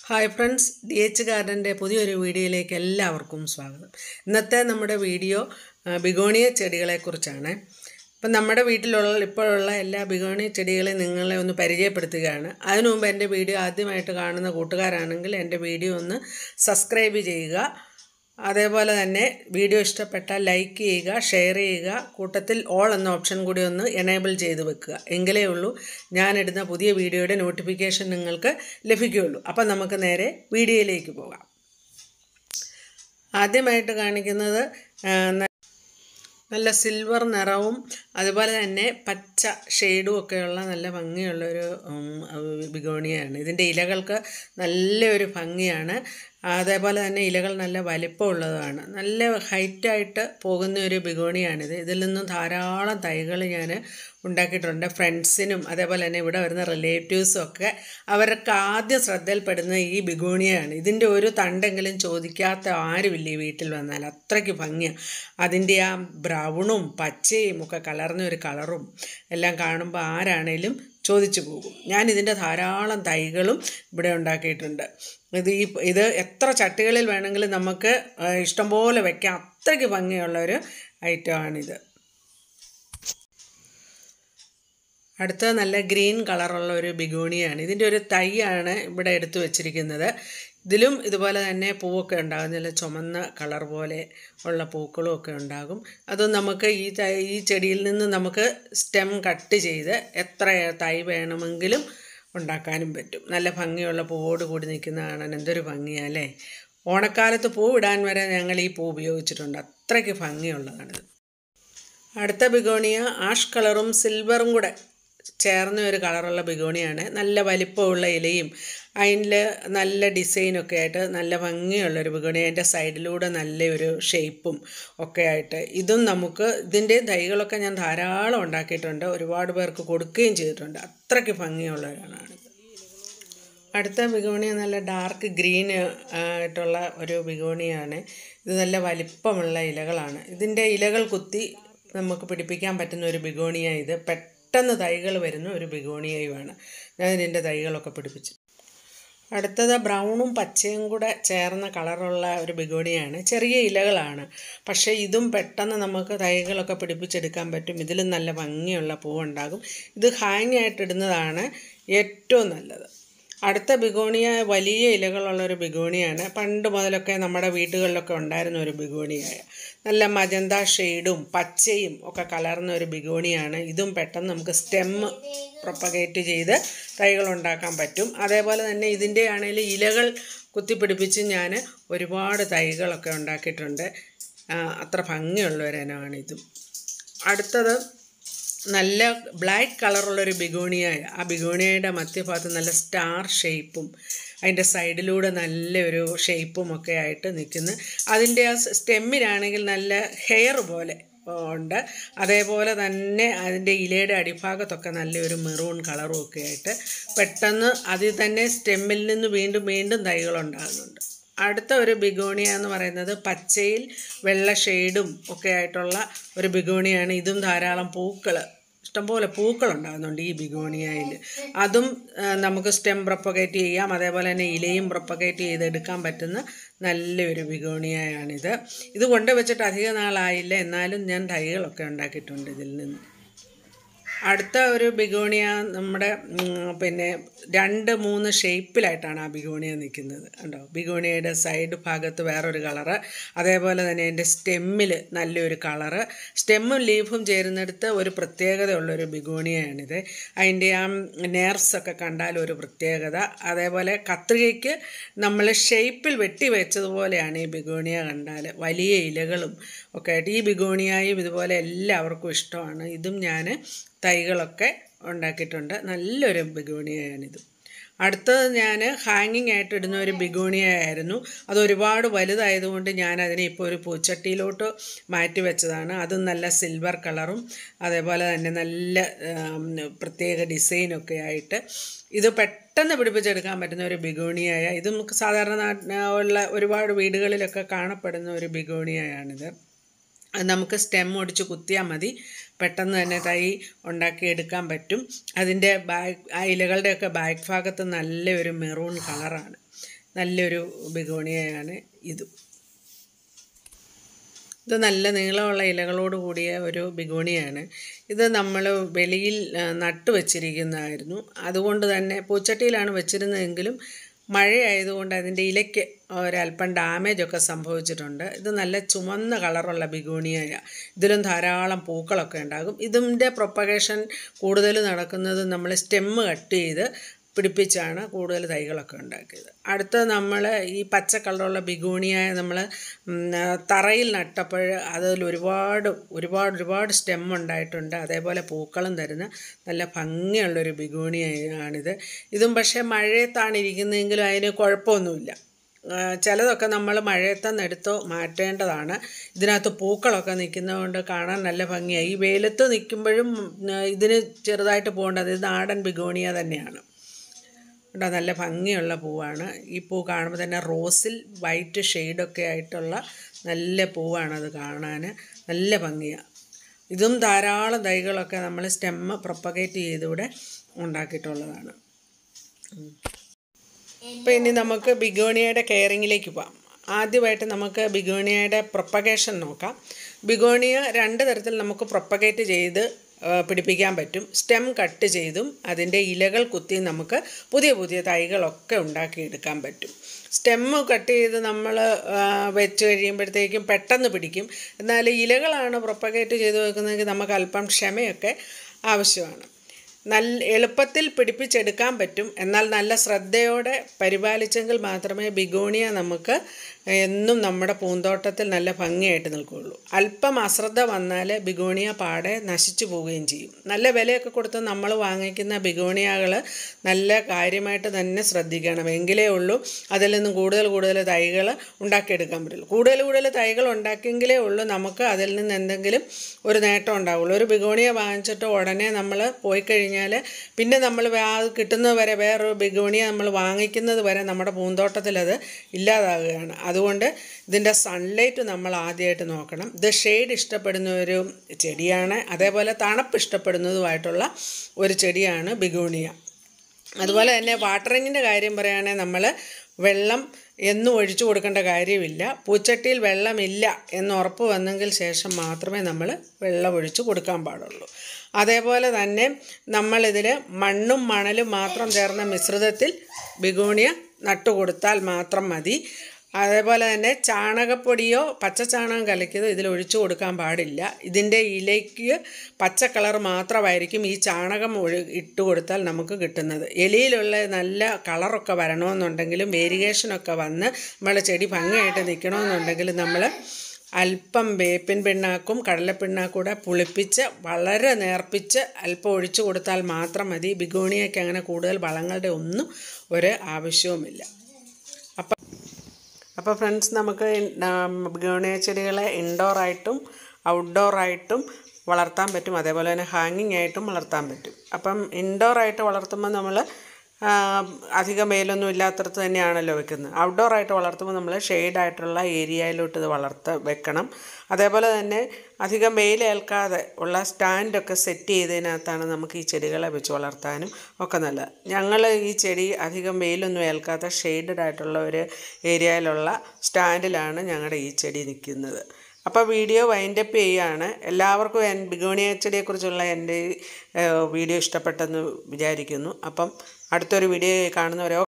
hi friends D H ഗാർഡൻ്റെ പുതിയൊരു വീഡിയോയിലേക്ക് എല്ലാവർക്കും സ്വാഗതം ഇന്നത്തെ നമ്മുടെ വീഡിയോ ആ, ബിഗോണിയ ചെടികളെക്കുറിച്ചാണ് ഇപ്പം നമ്മുടെ വീട്ടിലുള്ള ഇപ്പോഴുള്ള എല്ലാ ബിഗോണിയ ചെടികളെയും നിങ്ങളെ ഒന്ന് പരിചയപ്പെടുത്തുകയാണ് അതിനു മുമ്പ് എൻ്റെ വീഡിയോ ആദ്യമായിട്ട് കാണുന്ന കൂട്ടുകാരാണെങ്കിൽ എൻ്റെ വീഡിയോ ഒന്ന് സബ്സ്ക്രൈബ് ചെയ്യുക അതേപോലെ തന്നെ വീഡിയോ ഇഷ്ടപ്പെട്ടാൽ ലൈക്ക് ചെയ്യുക ഷെയർ ചെയ്യുക കൂട്ടത്തിൽ ഓൾ എന്ന ഓപ്ഷൻ കൂടി ഒന്ന് എനേബിൾ ചെയ്ത് വെക്കുക എങ്കിലേ ഉള്ളൂ ഞാനിടുന്ന പുതിയ വീഡിയോയുടെ നോട്ടിഫിക്കേഷൻ നിങ്ങൾക്ക് ലഭിക്കുകയുള്ളൂ അപ്പം നമുക്ക് നേരെ വീഡിയോയിലേക്ക് പോകാം ആദ്യമായിട്ട് കാണിക്കുന്നത് ആ, ന- നല്ല സിൽവർ നിറവും അതുപോലെ തന്നെ പച്ച ഷെയ്ഡും ഒക്കെയുള്ള നല്ല ഭംഗിയുള്ള ഒരു ബിഗോണിയാണ് ഇതിൻ്റെ ഇലകൾക്ക് നല്ലൊരു ഭംഗിയാണ് അതേപോലെ തന്നെ ഇലകൾ നല്ല വലിപ്പമുള്ളതാണ് നല്ല ഹൈറ്റായിട്ട് പോകുന്ന ഒരു ബിഗോണിയാണിത് ഇതിൽ നിന്നും ധാരാളം തൈകൾ ഞാൻ ഉണ്ടാക്കിയിട്ടുണ്ട് ഫ്രണ്ട്സിനും അതേപോലെ തന്നെ ഇവിടെ വരുന്ന റിലേറ്റീവ്സും ഒക്കെ അവർക്ക് ആദ്യം ശ്രദ്ധയിൽപ്പെടുന്ന ഈ ബിഗോണിയാണ് ഇതിൻ്റെ ഒരു തണ്ടെങ്കിലും ചോദിക്കാത്ത ആരുമില്ല ഈ വീട്ടിൽ വന്നാൽ അത്രയ്ക്ക് ഭംഗിയാണ് അതിൻ്റെ ആ ബ്രൗണും പച്ചയും ഒക്കെ കലർന്ന ഒരു കളറും എല്ലാം കാണുമ്പോൾ ആരാണേലും ചോദിച്ചു പോകും ഞാൻ ഇതിൻ്റെ ധാരാളം തൈകളും ഇവിടെ ഉണ്ടാക്കിയിട്ടുണ്ട് ഇത് ഈ ഇത് എത്ര ചട്ടികളിൽ വേണമെങ്കിലും നമുക്ക് ആ, ഇഷ്ടംപോലെ വെക്കാം അത്രയ്ക്ക് ഭംഗിയുള്ള ഒരു ഐറ്റമാണിത് അടുത്ത നല്ല ഗ്രീൻ കളറുള്ള ഒരു ബിഗോണിയാണ് ഇതിൻ്റെ ഒരു തൈയാണ് ഇവിടെ എടുത്തു വച്ചിരിക്കുന്നത് ഇതിലും ഇതുപോലെ തന്നെ പൂവൊക്കെ ഉണ്ടാകും നല്ല ചുമന്ന കളർ പോലെ ഉള്ള പൂക്കളും ഒക്കെ ഉണ്ടാകും അത് നമുക്ക് ഈ തൈ ഈ ചെടിയിൽ നിന്ന് നമുക്ക് സ്റ്റെം കട്ട് ചെയ്ത് എത്ര തൈ വേണമെങ്കിലും ഉണ്ടാക്കാനും പറ്റും നല്ല ഭംഗിയുള്ള പൂവോട് കൂടി നിൽക്കുന്ന കാണാൻ എന്തൊരു ഭംഗിയാണ് അല്ലേ ഓണക്കാലത്ത് പൂ ഇടാൻ വരെ ഞങ്ങൾ ഈ പൂ ഉപയോഗിച്ചിട്ടുണ്ട് അത്രയ്ക്ക് ഭംഗിയുള്ളതാണിത് അടുത്ത ബിഗോണിയ ആഷ് കളറും സിൽവറും കൂടെ ചേർന്ന ഒരു കളറുള്ള ബിഗോണിയാണ് നല്ല വലിപ്പമുള്ള ഇലയും അതിൽ നല്ല ഡിസൈനൊക്കെ ആയിട്ട് നല്ല ഭംഗിയുള്ള ഒരു ബിഗോണി അതിൻ്റെ സൈഡിലൂടെ നല്ലൊരു ഷേപ്പും ഒക്കെ ആയിട്ട് ഇതും നമുക്ക് ഇതിൻ്റെ തൈകളൊക്കെ ഞാൻ ധാരാളം ഉണ്ടാക്കിയിട്ടുണ്ട് ഒരുപാട് പേർക്ക് കൊടുക്കുകയും ചെയ്തിട്ടുണ്ട് അത്രയ്ക്ക് ഭംഗിയുള്ളവരാണിത് അടുത്ത ബിഗോണിയ നല്ല ഡാർക്ക് ഗ്രീൻ ആയിട്ടുള്ള ഒരു ബിഗോണിയാണ് ഇത് നല്ല വലിപ്പമുള്ള ഇലകളാണ് ഇതിൻ്റെ ഇലകൾ കുത്തി നമുക്ക് പിടിപ്പിക്കാൻ പറ്റുന്ന ഒരു ബിഗോണിയ ഇത് പെട്ടെന്ന് തൈകൾ വരുന്ന ഒരു ബിഗോണിയയുമാണ് ഞാൻ ഇതിൻ്റെ തൈകളൊക്കെ പിടിപ്പിച്ചു അടുത്തത് ബ്രൗണും പച്ചയും കൂടെ ചേർന്ന കളറുള്ള ഒരു ബിഗോണിയാണ് ചെറിയ ഇലകളാണ് പക്ഷേ ഇതും പെട്ടെന്ന് നമുക്ക് തൈകളൊക്കെ പിടിപ്പിച്ചെടുക്കാൻ പറ്റും ഇതിലും നല്ല ഭംഗിയുള്ള പൂവുണ്ടാകും ഇത് ഹാങ് ആയിട്ടിടുന്നതാണ് ഏറ്റവും നല്ലത് അടുത്ത ബിഗോണിയ വലിയ ഇലകളുള്ള ഒരു ബിഗോണിയാണ് പണ്ട് മുതലൊക്കെ നമ്മുടെ വീടുകളിലൊക്കെ ഉണ്ടായിരുന്ന ഒരു ബിഗോണിയായ നല്ല മജന്ത ഷെയ്ഡും പച്ചയും ഒക്കെ കലർന്ന ഒരു ബിഗോണിയാണ് ഇതും പെട്ടെന്ന് നമുക്ക് സ്റ്റെം പ്രൊപ്പഗേറ്റ് ചെയ്ത് തൈകൾ ഉണ്ടാക്കാൻ പറ്റും അതേപോലെ തന്നെ ഇതിൻ്റെ ആണെങ്കിൽ ഇലകൾ കുത്തിപ്പിടിപ്പിച്ച് ഞാൻ ഒരുപാട് തൈകളൊക്കെ ഉണ്ടാക്കിയിട്ടുണ്ട് ആ, അത്ര ഭംഗിയുള്ള ഒരു ഇനമാണിതും അടുത്തത് നല്ല ബ്ലാക്ക് കളറുള്ളൊരു ബിഗോണിയായ ആ ബിഗോണിയയുടെ മധ്യഭാഗത്ത് നല്ല സ്റ്റാർ ഷേപ്പും അതിൻ്റെ സൈഡിലൂടെ നല്ലൊരു ഷേപ്പും ഒക്കെ ആയിട്ട് നിൽക്കുന്നു അതിൻ്റെ ആ സ്റ്റെമ്മിനാണെങ്കിൽ നല്ല ഹെയർ പോലെ ഉണ്ട് അതേപോലെ തന്നെ അതിൻ്റെ ഇലയുടെ അടിഭാഗത്തൊക്കെ നല്ലൊരു മെറൂൺ കളറും ഒക്കെ ആയിട്ട് പെട്ടെന്ന് അതിൽ തന്നെ സ്റ്റെമ്മിൽ നിന്ന് വീണ്ടും വീണ്ടും തൈകളുണ്ടാകുന്നുണ്ട് അടുത്ത ഒരു ബിഗോണിയ എന്ന് പറയുന്നത് പച്ചയിൽ വെള്ള ഷെയ്ഡും ഒക്കെ ആയിട്ടുള്ള ഒരു ബിഗോണിയാണ് ഇതും ധാരാളം പൂക്കൾ ഇഷ്ടംപോലെ പൂക്കൾ ഉണ്ടാകുന്നുണ്ട് ഈ ബിഗോണിയയിൽ അതും ആ, നമുക്ക് സ്റ്റെം പ്രൊപ്പഗേറ്റ് ചെയ്യാം അതേപോലെ തന്നെ ഇലയും പ്രൊപ്പഗേറ്റ് ചെയ്തെടുക്കാൻ പറ്റുന്ന നല്ലൊരു ബിഗോണിയയാണിത് ഇത് കൊണ്ടുവച്ചിട്ട് അധിക നാളായില്ല എന്നാലും ഞാൻ തൈകളൊക്കെ ഉണ്ടാക്കിയിട്ടുണ്ട് ഇതിൽ നിന്ന് അടുത്ത ഒരു ബിഗോണിയ നമ്മുടെ ഉം, പിന്നെ രണ്ട് മൂന്ന് ഷേപ്പിലായിട്ടാണ് ആ ബിഗോണിയ നിൽക്കുന്നത് കണ്ടോ ബിഗോണിയയുടെ സൈഡ് ഭാഗത്ത് വേറൊരു കളറ് അതേപോലെ തന്നെ അതിൻ്റെ സ്റ്റെമ്മിൽ നല്ലൊരു കളറ് സ്റ്റെമ്മും ലീഫും ചേരുന്നിടത്ത് ഒരു പ്രത്യേകതയുള്ളൊരു ബിഗോണിയയാണിത് അതിൻ്റെ ആ നേർസൊക്കെ കണ്ടാൽ ഒരു പ്രത്യേകത അതേപോലെ കത്രികയ്ക്ക് നമ്മൾ ഷേപ്പിൽ വെട്ടി വെച്ചതുപോലെയാണ് ഈ ബിഗോണിയ കണ്ടാൽ വലിയ ഇലകളും ഒക്കെ ആയിട്ട് ഈ ബിഗോണിയായും ഇതുപോലെ എല്ലാവർക്കും ഇഷ്ടമാണ് ഇതും ഞാൻ തൈകളൊക്കെ ഉണ്ടാക്കിയിട്ടുണ്ട് നല്ലൊരു ബിഗോണിയയാണിത് അടുത്തത് ഞാൻ ഹാങ്ങിങ് ആയിട്ട് ഇടുന്ന ഒരു ബിഗോണിയ ആയിരുന്നു അത് ഒരുപാട് വലുതായതുകൊണ്ട് ഞാൻ അതിനെ ഇപ്പോൾ ഒരു പൂച്ചട്ടിയിലോട്ട് മാറ്റി വെച്ചതാണ് അതും നല്ല സിൽവർ കളറും അതേപോലെ തന്നെ നല്ല ആം, പ്രത്യേക ഡിസൈനൊക്കെ ആയിട്ട് ഇത് പെട്ടെന്ന് പിടിപ്പിച്ചെടുക്കാൻ പറ്റുന്ന ഒരു ബിഗോണിയായ ഇത് നമുക്ക് സാധാരണ നാ- ഉള്ള ഒരുപാട് വീടുകളിലൊക്കെ കാണപ്പെടുന്ന ഒരു ബിഗോണിയയാണിത് അത് നമുക്ക് സ്റ്റെം ഒടിച്ച് കുത്തിയാൽ മതി പെട്ടെന്ന് തന്നെ തൈ ഉണ്ടാക്കിയെടുക്കാൻ പറ്റും അതിൻ്റെ ബാക്ക് ആ ഇലകളുടെയൊക്കെ ബാക്ക് ഭാഗത്ത് നല്ലൊരു മെറൂൺ കളറാണ് നല്ലൊരു ബിഗോണിയയാണ് ഇതും ഇത് നല്ല നീളമുള്ള ഇലകളോട് കൂടിയ ഒരു ബിഗോണിയാണ് ഇത് നമ്മൾ വെളിയിൽ ആ, നട്ടു വച്ചിരിക്കുന്നതായിരുന്നു അതുകൊണ്ട് തന്നെ പൂച്ചട്ടിയിലാണ് വെച്ചിരുന്നതെങ്കിലും മഴയായതുകൊണ്ട് അതിൻ്റെ ഇലയ്ക്ക് ഒരല്പം ഡാമേജ് ഒക്കെ സംഭവിച്ചിട്ടുണ്ട് ഇത് നല്ല ചുമന്ന കളറുള്ള ബിഗോണിയായ ഇതിലും ധാരാളം പൂക്കളൊക്കെ ഉണ്ടാകും ഇതിൻ്റെ പ്രൊപ്പഗേഷൻ കൂടുതൽ നടക്കുന്നത് നമ്മൾ സ്റ്റെമ്മ് കട്ട് ചെയ്ത് പിടിപ്പിച്ചാണ് കൂടുതൽ തൈകളൊക്കെ ഉണ്ടാക്കിയത് അടുത്ത നമ്മൾ ഈ പച്ച കളറുള്ള ബിഗോണിയായ നമ്മൾ തറയിൽ നട്ടപ്പോൾ അതിൽ ഒരുപാട് ഒരുപാട് ഒരുപാട് സ്റ്റെം ഉണ്ടായിട്ടുണ്ട് അതേപോലെ പൂക്കളും തരുന്ന നല്ല ഭംഗിയുള്ളൊരു ബിഗോണിയാണിത് ഇതും പക്ഷേ മഴയത്താണ് ഇരിക്കുന്നതെങ്കിലും അതിന് കുഴപ്പമൊന്നുമില്ല ആ, ചിലതൊക്കെ നമ്മൾ മഴയത്തുനിന്ന് എടുത്തോ മാറ്റേണ്ടതാണ് ഇതിനകത്ത് പൂക്കളൊക്കെ നിൽക്കുന്നതുകൊണ്ട് കാണാൻ നല്ല ഭംഗിയായി ഈ വെയിലത്ത് നിൽക്കുമ്പോഴും ഉം, ഇതിന് ചെറുതായിട്ട് പോകേണ്ടത് ഇത് നാടൻ ബിഗോണിയ തന്നെയാണ് കേട്ടോ നല്ല ഭംഗിയുള്ള പൂവാണ് ഈ പൂ കാണുമ്പോൾ തന്നെ റോസിൽ വൈറ്റ് ഷെയ്ഡൊക്കെ ആയിട്ടുള്ള നല്ല പൂവാണത് കാണാൻ നല്ല ഭംഗിയാണ് ഇതും ധാരാളം തൈകളൊക്കെ നമ്മൾ സ്റ്റെമ്മ് പ്രൊപ്പഗേറ്റ് ചെയ്തിവിടെ ഉണ്ടാക്കിയിട്ടുള്ളതാണ് അപ്പോൾ ഇനി നമുക്ക് ബിഗോണിയയുടെ കെയറിങ്ങിലേക്ക് പോകാം ആദ്യമായിട്ട് നമുക്ക് ബിഗോണിയയുടെ പ്രൊപ്പഗേഷൻ നോക്കാം ബിഗോണിയ രണ്ട് തരത്തിൽ നമുക്ക് പ്രൊപ്പഗേറ്റ് ചെയ്ത് ആ, പിടിപ്പിക്കാൻ പറ്റും സ്റ്റെം കട്ട് ചെയ്തും അതിൻ്റെ ഇലകൾ കുത്തി നമുക്ക് പുതിയ പുതിയ തൈകളൊക്കെ ഉണ്ടാക്കിയെടുക്കാൻ പറ്റും സ്റ്റെമ്മ് കട്ട് ചെയ്ത് നമ്മൾ വെച്ച് കഴിയുമ്പോഴത്തേക്കും പെട്ടെന്ന് പിടിക്കും എന്നാൽ ഇലകളാണ് പ്രൊപ്പഗേറ്റ് ചെയ്ത് വെക്കുന്നതെങ്കിൽ നമുക്ക് അല്പം ക്ഷമയൊക്കെ ആവശ്യമാണ് നല്ല എളുപ്പത്തിൽ പിടിപ്പിച്ചെടുക്കാൻ പറ്റും എന്നാൽ നല്ല ശ്രദ്ധയോടെ പരിപാലിച്ചെങ്കിൽ മാത്രമേ ബിഗോണിയ നമുക്ക് എന്നും നമ്മുടെ പൂന്തോട്ടത്തിൽ നല്ല ഭംഗിയായിട്ട് നിൽക്കുകയുള്ളൂ അല്പം അശ്രദ്ധ വന്നാൽ ബിഗോണിയ പാടെ നശിച്ചു പോവുകയും ചെയ്യും നല്ല വിലയൊക്കെ കൊടുത്ത് നമ്മൾ വാങ്ങിക്കുന്ന ബിഗോണിയകൾ നല്ല കാര്യമായിട്ട് തന്നെ ശ്രദ്ധിക്കണം എങ്കിലേ ഉള്ളൂ അതിൽ നിന്നും കൂടുതൽ കൂടുതൽ തൈകൾ ഉണ്ടാക്കിയെടുക്കാൻ പറ്റുള്ളൂ കൂടുതൽ കൂടുതൽ തൈകൾ ഉണ്ടാക്കിയെങ്കിലേ ഉള്ളൂ നമുക്ക് അതിൽ നിന്ന് എന്തെങ്കിലും ഒരു നേട്ടം ഉണ്ടാവുള്ളൂ ഒരു ബിഗോണിയ വാങ്ങിച്ചിട്ട് ഉടനെ നമ്മൾ പോയി കഴിഞ്ഞാൽ പിന്നെ നമ്മൾ അത് കിട്ടുന്നത് വരെ വേറൊരു ബിഗോണിയ നമ്മൾ വാങ്ങിക്കുന്നത് വരെ നമ്മുടെ പൂന്തോട്ടത്തിൽ അത് ഇല്ലാതാകുകയാണ് അതുകൊണ്ട് ഇതിൻ്റെ സൺലൈറ്റ് നമ്മൾ ആദ്യമായിട്ട് നോക്കണം ഇത് ഷെയ്ഡ് ഇഷ്ടപ്പെടുന്ന ഒരു ചെടിയാണ് അതേപോലെ തണുപ്പ് ഇഷ്ടപ്പെടുന്നതുമായിട്ടുള്ള ഒരു ചെടിയാണ് ബിഗോണിയ അതുപോലെ തന്നെ വാട്ടറിങ്ങിൻ്റെ കാര്യം പറയുകയാണെങ്കിൽ നമ്മൾ വെള്ളം എന്നും ഒഴിച്ചു കൊടുക്കേണ്ട കാര്യമില്ല പൂച്ചട്ടിയിൽ വെള്ളമില്ല എന്ന് ഉറപ്പ് വന്നെങ്കിൽ ശേഷം മാത്രമേ നമ്മൾ വെള്ളം ഒഴിച്ചു കൊടുക്കാൻ പാടുള്ളൂ അതേപോലെ തന്നെ നമ്മളിതിൽ മണ്ണും മണലും മാത്രം ചേർന്ന മിശ്രിതത്തിൽ ബിഗോണിയ നട്ടു കൊടുത്താൽ മാത്രം മതി അതേപോലെ തന്നെ ചാണകപ്പൊടിയോ പച്ച ചാണകം കലക്കിയതോ ഇതിൽ ഒഴിച്ചു കൊടുക്കാൻ പാടില്ല ഇതിൻ്റെ ഇലയ്ക്ക് പച്ച കളർ മാത്രമായിരിക്കും ഈ ചാണകം ഒഴി ഇട്ട് കൊടുത്താൽ നമുക്ക് കിട്ടുന്നത് എലിയിലുള്ള നല്ല കളറൊക്കെ വരണമെന്നുണ്ടെങ്കിലും വേരിയേഷനൊക്കെ വന്ന് നമ്മളെ ചെടി ഭംഗിയായിട്ട് നിൽക്കണമെന്നുണ്ടെങ്കിൽ നമ്മൾ അല്പം വേപ്പിൻ പിണ്ണാക്കും കടലപ്പിണ്ണാക്കും കൂടെ പുളിപ്പിച്ച് വളരെ നേർപ്പിച്ച് അല്പം ഒഴിച്ചു കൊടുത്താൽ മാത്രം മതി ബിഗോണിയയ്ക്ക് അങ്ങനെ കൂടുതൽ വളങ്ങളുടെ ഒന്നും ഒരു ആവശ്യവുമില്ല അപ്പം അപ്പോൾ ഫ്രണ്ട്സ് നമുക്ക് ബിഗോണിയ ചെടികളെ ഇൻഡോറായിട്ടും ഔട്ട്ഡോറായിട്ടും വളർത്താൻ പറ്റും അതേപോലെ തന്നെ ഹാങ്ങിങ് ആയിട്ടും വളർത്താൻ പറ്റും അപ്പം ഇൻഡോറായിട്ട് വളർത്തുമ്പോൾ നമ്മൾ അധികം വെയിലൊന്നും ഇല്ലാത്തടത്ത് തന്നെയാണല്ലോ വെക്കുന്നത് ഔട്ട്ഡോറായിട്ട് വളർത്തുമ്പോൾ നമ്മൾ ഷെയ്ഡായിട്ടുള്ള ഏരിയയിലോട്ട് ഇത് വളർത്ത വെക്കണം അതേപോലെ തന്നെ അധികം വെയിലേൽക്കാതെ ഉള്ള സ്റ്റാൻഡൊക്കെ സെറ്റ് ചെയ്തതിനകത്താണ് നമുക്ക് ഈ ചെടികളെ വെച്ച് വളർത്താനും ഒക്കെ നല്ലത് ഞങ്ങൾ ഈ ചെടി അധികം വെയിലൊന്നും ഏൽക്കാത്ത ഷെയ്ഡഡ് ആയിട്ടുള്ള ഒരു ഏരിയയിലുള്ള സ്റ്റാൻഡിലാണ് ഞങ്ങളുടെ ഈ ചെടി നിൽക്കുന്നത് അപ്പോൾ വീഡിയോ വൈൻഡപ്പ് ചെയ്യുകയാണ് എല്ലാവർക്കും എൻ ബിഗോണിയ ചെടിയെക്കുറിച്ചുള്ള എൻ്റെ ഈ, ഏഹ്, വീഡിയോ ഇഷ്ടപ്പെട്ടെന്ന് വിചാരിക്കുന്നു അപ്പം അടുത്തൊരു വീഡിയോ കാണുന്നവരെ